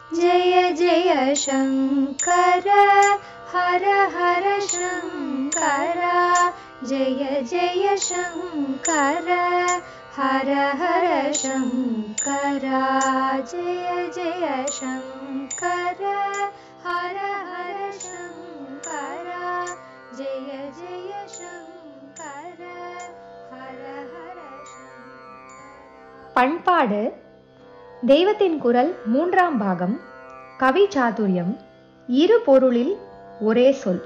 जय जय शङ्कर हर हर शङ्कर जय जय शङ्कर हर हर शङ्कर जय जय शङ्कर हर हर शङ्कर जय जय शङ्कर हर हर शङ्कर பண்பாடு தெய்வத்தின் குரல் மூன்றாம் பாகம் கவி சாதுரியம் இரு பொருளில் ஒரே சொல்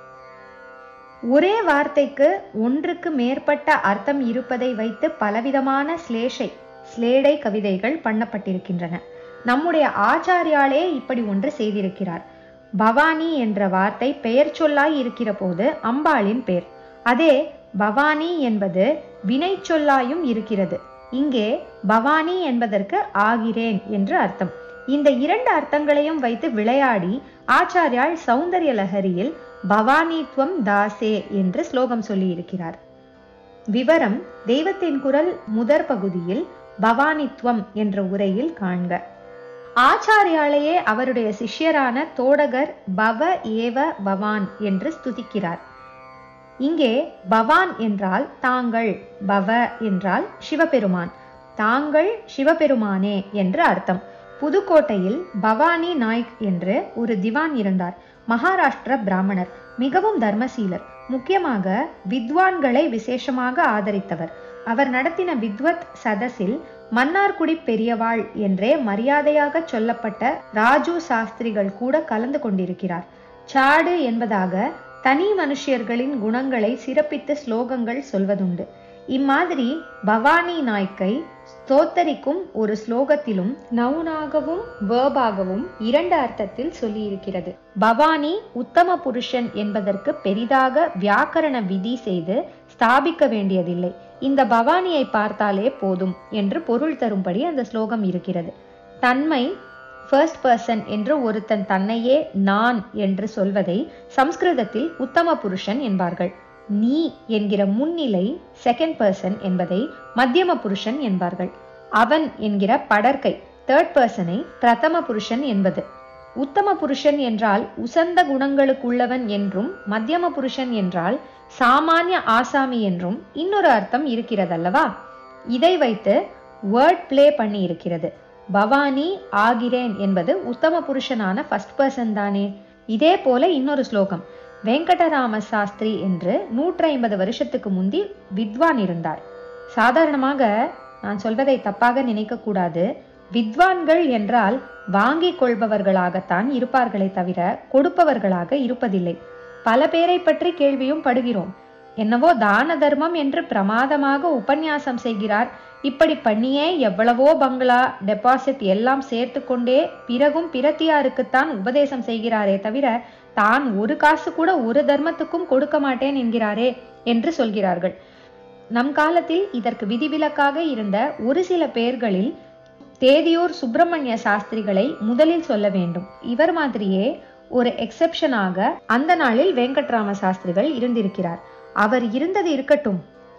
ஒரே வார்த்தைக்கு ஒன்றுக்கு மேற்பட்ட அர்த்தம் இருப்பதை வைத்து பலவிதமான ஸ்லேஷை ஸ்லேடை கவிதைகள் பண்ணப்பட்டிருக்கின்றன நம்முடைய ஆச்சாரியாலே இப்படி ஒன்று செய்திருக்கிறார் பவானி என்ற வார்த்தை பெயர் சொல்லாய் இருக்கிற போது அம்பாளின் பேர் அதே பவானி என்பது வினை சொல்லாயும் இருக்கிறது இங்கே பவானி என்பதற்கு ஆகிறேன் என்று அர்த்தம் இந்த இரண்டு அர்த்தங்களையும் வைத்து விளையாடி ஆச்சாரியால் சௌந்தர்ய லஹரியில் பவானித்வம் தாசே என்று ஸ்லோகம் சொல்லியிருக்கிறார் விவரம் தெய்வத்தின் குரல் முதற் பகுதியில் பவானித்வம் என்ற உரையில் காண்க ஆச்சாரியாலேயே அவருடைய சிஷ்யரான தோடகர் பவ ஏவ பவான் என்று ஸ்துதிக்கிறார் இங்கே பவான் என்றால் தாங்கள் பவ என்றால் சிவபெருமான் தாங்கள் சிவபெருமானே என்று அர்த்தம் புதுக்கோட்டையில் பவானி நாய்க் என்று ஒரு திவான் இருந்தார் மகாராஷ்டிர பிராமணர் மிகவும் தர்மசீலர் முக்கியமாக வித்வான்களை விசேஷமாக ஆதரித்தவர் அவர் நடத்தின வித்வத் சதஸில் மன்னார்குடி பெரியவாள் என்றே மரியாதையாக சொல்லப்பட்ட ராஜு சாஸ்திரிகள் கூட கலந்து கொண்டிருக்கிறார் சாடு என்பதாக தனி மனுஷியர்களின் குணங்களை சிறப்பித்து ஸ்லோகங்கள் சொல்வதுண்டு இம்மாதிரி பவானி நாய்க்கை ஸ்தோத்தரிக்கும் ஒரு ஸ்லோகத்திலும் நவுனாகவும் வேர்பாகவும் இரண்டு அர்த்தத்தில் சொல்லியிருக்கிறது பவானி உத்தம புருஷன் என்பதற்கு பெரிதாக வியாக்கரண விதி செய்து ஸ்தாபிக்க வேண்டியதில்லை இந்த பவானியை பார்த்தாலே போதும் என்று பொருள் தரும்படி அந்த ஸ்லோகம் இருக்கிறது தன்மை ஃபர்ஸ்ட் பர்சன் என்று ஒருத்தன் தன்னையே நான் என்று சொல்வதை சம்ஸ்கிருதத்தில் உத்தம புருஷன் என்பார்கள் நீ என்கிற முன்னிலை செகண்ட் பர்சன் என்பதை மத்தியம புருஷன் என்பார்கள் அவன் என்கிற படற்கை தேர்ட் பர்சனை பிரதம புருஷன் என்பது உத்தம புருஷன் என்றால் உசந்த குணங்களுக்குள்ளவன் என்றும் மத்தியம புருஷன் என்றால் சாமானிய ஆசாமி என்றும் இன்னொரு அர்த்தம் இருக்கிறதல்லவா இதை வைத்து வேர்ட் பிளே பண்ணி இருக்கிறது பவானி ஆகிறேன் என்பது உத்தம புருஷனான ஃபர்ஸ்ட் பர்சன் தானே இதே போல இன்னொரு ஸ்லோகம் வெங்கடராம சாஸ்திரி என்று நூற்றி ஐம்பது வருஷத்துக்கு முந்தி வித்வான் இருந்தார் சாதாரணமாக நான் சொல்வதை தப்பாக நினைக்க கூடாது வித்வான்கள் என்றால் வாங்கிக் கொள்பவர்களாகத்தான் இருப்பார்களே தவிர கொடுப்பவர்களாக இருப்பதில்லை பல பேரை பற்றி கேள்வியும் படுகிறோம் என்னவோ தான தர்மம் என்று பிரமாதமாக உபன்யாசம் செய்கிறார் இப்படி பண்ணியே எவ்வளவோ பங்களா டெபாசிட் எல்லாம் சேர்த்து கொண்டே பிறகும் பிரத்தியாருக்குத்தான் உபதேசம் செய்கிறாரே தவிர தான் ஒரு காசு கூட ஒரு தர்மத்துக்கும் கொடுக்க மாட்டேன் என்கிறாரே என்று சொல்கிறார்கள் நம் காலத்தில் இதற்கு விதிவிலக்காக இருந்த ஒரு சில பேர்களில் தேதியூர் சுப்பிரமணிய சாஸ்திரிகளை முதலில் சொல்ல வேண்டும் இவர் மாதிரியே ஒரு எக்ஸெப்ஷனாக அந்த நாளில் வெங்கட்ராம சாஸ்திரிகள் இருந்திருக்கிறார் அவர் இருந்தது இருக்கட்டும்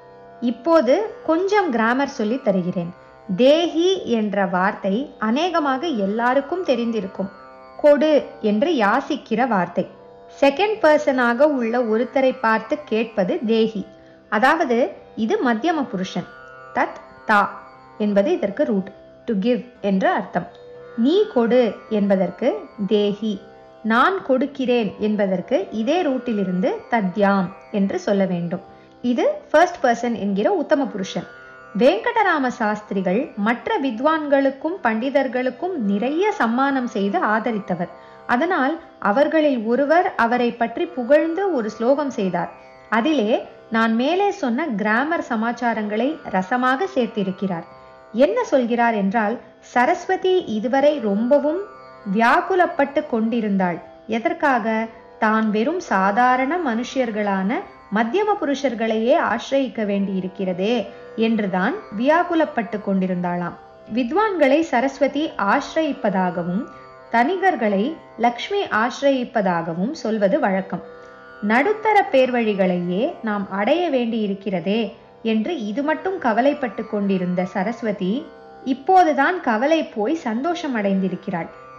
இப்போது கொஞ்சம் கிராமர் சொல்லி தருகிறேன் தேஹி என்ற வார்த்தை அநேகமாக எல்லாருக்கும் தெரிந்திருக்கும் கொடு என்று யாசிக்கிற வார்த்தை செகண்ட் பர்சனாக உள்ள ஒருத்தரை பார்த்து கேட்பது தேஹி அதாவது இது மத்தியம புருஷன் தத் தா என்பது இதற்கு ரூட் டு கிவ் என்று அர்த்தம் நீ கொடு என்பதற்கு தேஹி நான் கொடுக்கிறேன் என்பதற்கு இதே ரூட்டிலிருந்து தத்யாம் என்று சொல்ல வேண்டும் இது ஃபர்ஸ்ட் பர்சன் என்கிற உத்தம புருஷன் வெங்கடராம சாஸ்திரிகள் மற்ற வித்வான்களுக்கும் பண்டிதர்களுக்கும் நிறைய சம்மானம் செய்து ஆதரித்தவர் அதனால் அவர்களில் ஒருவர் அவரை பற்றி புகழ்ந்து ஒரு ஸ்லோகம் செய்தார் அதிலே நான் மேலே சொன்ன கிராமர் சமாச்சாரங்களை ரசமாக சேர்த்திருக்கிறார் என்ன சொல்கிறார் என்றால் சரஸ்வதி இதுவரை ரொம்பவும் வியாக்குலப்பட்டு கொண்டிருந்தாள் எதற்காக தான் வெறும் சாதாரண மனுஷியர்களான மத்தியம புருஷர்களையே ஆசிரயிக்க வேண்டியிருக்கிறதே என்றுதான் வியாக்குலப்பட்டு கொண்டிருந்தாளாம் வித்வான்களை சரஸ்வதி ஆசிரயிப்பதாகவும் தனிகர்களை லக்ஷ்மி ஆசிரயிப்பதாகவும் சொல்வது வழக்கம் நடுத்தர பேர்வழிகளையே நாம் அடைய வேண்டியிருக்கிறதே என்று இது மட்டும் கவலைப்பட்டு கொண்டிருந்த சரஸ்வதி இப்போதுதான் கவலை போய் சந்தோஷம் அடைந்திருக்கிறாள்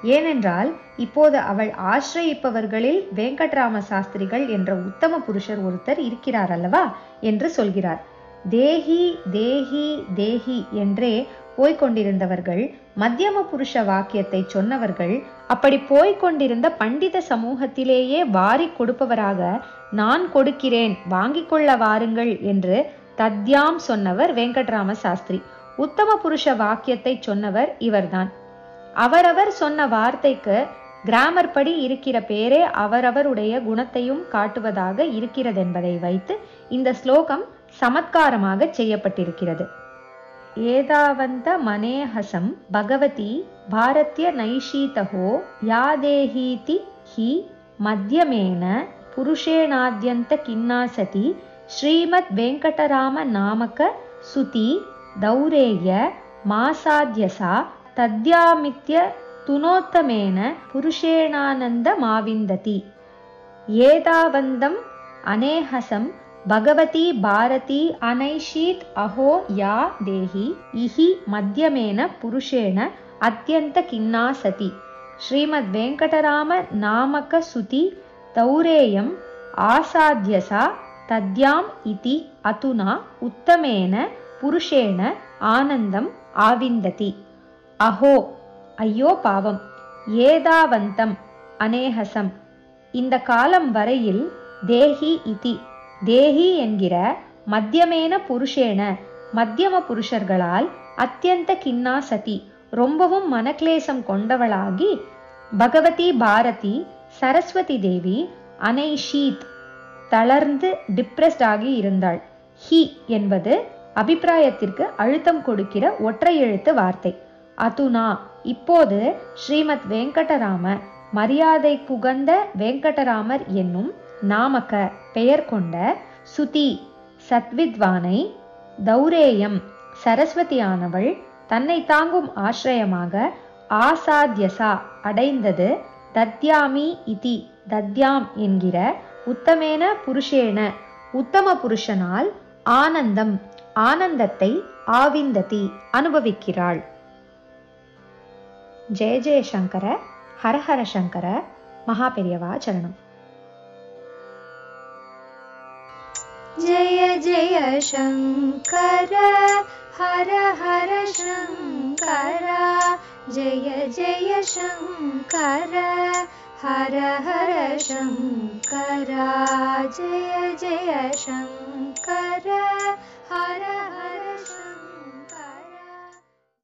ஏனென்றால் இப்போது அவள் ஆசிரயிப்பவர்களில் வெங்கட்ராம சாஸ்திரிகள் என்ற உத்தம புருஷர் ஒருத்தர் இருக்கிறார் அல்லவா என்று சொல்கிறார் தேஹி தேஹி தேஹி என்றே போய்க் கொண்டிருந்தவர்கள் மத்தியம புருஷ வாக்கியத்தை சொன்னவர்கள் அப்படி போய்க் கொண்டிருந்த பண்டித சமூகத்திலேயே வாரி கொடுப்பவராக நான் கொடுக்கிறேன் வாங்கிக் கொள்ள வாருங்கள் என்று தத்யாம் சொன்னவர் வெங்கட்ராம சாஸ்திரி உத்தம புருஷ வாக்கியத்தை சொன்னவர் இவர்தான் அவரவர் சொன்ன வார்த்தைக்கு கிராமர் படி இருக்கிற பேரே அவரவருடைய குணத்தையும் காட்டுவதாக இருக்கிறதென்பதை வைத்து இந்த ஸ்லோகம் சமத்காரமாக செய்யப்பட்டிருக்கிறது ஏதாவந்த மனேஹசம் பகவதி பாரத்ய நைஷீதகோ யாதேஹீதி ஹி மத்தியமேன புருஷேணாத்யந்த கின்னாசதி ஸ்ரீமத் வெங்கடராம நாமக சுதி தௌரேய மாசாத்யசா தத்யாமித்ய துனோத்தமேன புருஷேணானந்த மாவிந்ததி ஏதாவந்தம் அனேஹசம் பகவதி பாரதி அனைஷீத் அஹோ யா தேஹி இஹி மத்தியமேன புருஷேண அத்தியந்த கின்னா சதி ஸ்ரீமத் வெங்கடராம நாமக சுதி தௌரேயம் ஆசாத்யசா தத்யாம் இதி அதுனா உத்தமேன புருஷேண ஆனந்தம் ஆவிந்ததி அஹோ ஐயோ பாவம் ஏதாவந்தம் அநேகசம் இந்த காலம் வரையில் தேஹி இதி தேஹி என்கிற மத்தியமேன புருஷேன மத்தியம புருஷர்களால் அத்தியந்த கின்னா சதி ரொம்பவும் மனக்லேசம் கொண்டவளாகி பகவதி பாரதி சரஸ்வதி தேவி அனைஷீத் தளர்ந்து டிப்ரெஸ்ட் ஆகி இருந்தாள் ஹி என்பது அபிப்பிராயத்திற்கு அழுத்தம் கொடுக்கிற ஒற்றை எழுத்து வார்த்தை அதுனா இப்போது ஸ்ரீமத் வெங்கடராம மரியாதை குகந்த வெங்கடராமர் என்னும் நாமக பெயர் கொண்ட சுதி சத்வித்வானை தௌரேயம் சரஸ்வதியானவள் தன்னை தாங்கும் ஆசிரயமாக ஆசாத்யசா அடைந்தது தத்யாமி இதி தத்யாம் என்கிற உத்தமேன புருஷேன உத்தம புருஷனால் ஆனந்தம் ஆனந்தத்தை ஆவிந்ததி அனுபவிக்கிறாள் ஜெய ஜெயசங்கர ஹரஹர சங்கர மகாபெரியவா சரணம் जय जय शङ्कर हर हर शङ्कर जय जय शङ्कर हर हर शङ्कर जय जय शङ्कर हर हर